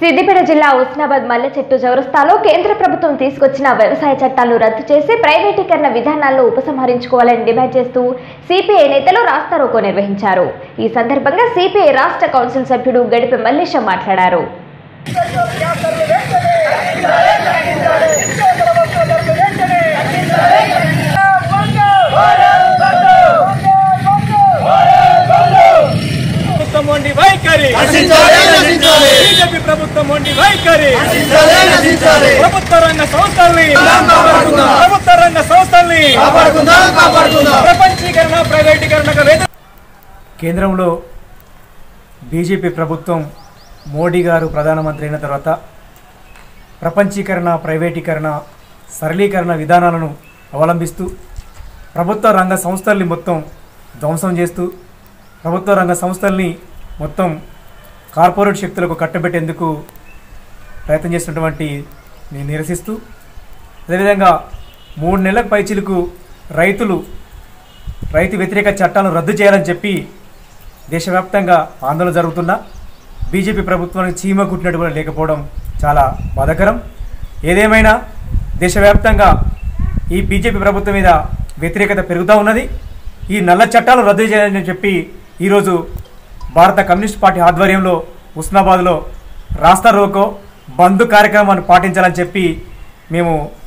సిద్దిపేట జిల్లా ఉస్నాబాద్ మల్లె చెట్టు చౌరస్తాలో కేంద్ర ప్రభుత్వం తీసుకొచ్చిన వ్యవసాయ చట్టాలను రద్దు చేసి ప్రైవేటీకరణ విధానాలను ఉపసంహరించుకోవాలని డిమాండ్ చేస్తూ సిపిఐ నేతలు రాస్తారోకో నిర్వహించారు ఈ సందర్భంగా సిపిఐ రాష్ట్ర కౌన్సిల్ సభ్యుడు గడిపి మల్లేశం మాట్లాడారు ప్రభుత్వం వండి వైఖరి నశించాలి, నశించాలి. బీజేపీ ప్రభుత్వం వండి వైఖరి నశించాలి, నశించాలి. ప్రభుత్వ రంగ సంస్థల్ని కాపాడుకుందాం. ప్రభుత్వ రంగ సంస్థల్ని కాపాడుకుందాం కాపాడుకుందాం ప్రపంచీకరణ ప్రైవేటీకరణకు వ్యతిరేక కేంద్రంలో బీజేపీ ప్రభుత్వం మోడీ గారు ప్రధానమంత్రి అయిన తర్వాత ప్రపంచీకరణ ప్రైవేటీకరణ సరళీకరణ విధానాలను అవలంబిస్తూ ప్రభుత్వ రంగ సంస్థల్ని మొత్తం ధ్వంసం చేస్తూ ప్రభుత్వ రంగ సంస్థల్ని మొత్తం కార్పొరేట్ శక్తులకు కట్టబెట్టేందుకు ప్రయత్నం చేస్తున్నటువంటి నేను నిరసిస్తూ అదేవిధంగా మూడు నెలల పైచిలకు రైతులు రైతు వ్యతిరేక చట్టాలను రద్దు చేయాలని చెప్పి దేశవ్యాప్తంగా ఆందోళన జరుగుతున్నా బీజేపీ ప్రభుత్వానికి చీమ కుట్టినట్టు కూడా లేకపోవడం చాలా బాధాకరం ఏదేమైనా దేశవ్యాప్తంగా ఈ బీజేపీ ప్రభుత్వం మీద వ్యతిరేకత పెరుగుతూ ఉన్నది ఈ నల్ల చట్టాలు రద్దు చేయాలని చెప్పి ఈరోజు భారత కమ్యూనిస్ట్ పార్టీ ఆధ్వర్యంలో ఉస్నాబాద్లో రాస్తా రోకో బంద్ కార్యక్రమాన్ని పాటించాలని చెప్పి మేము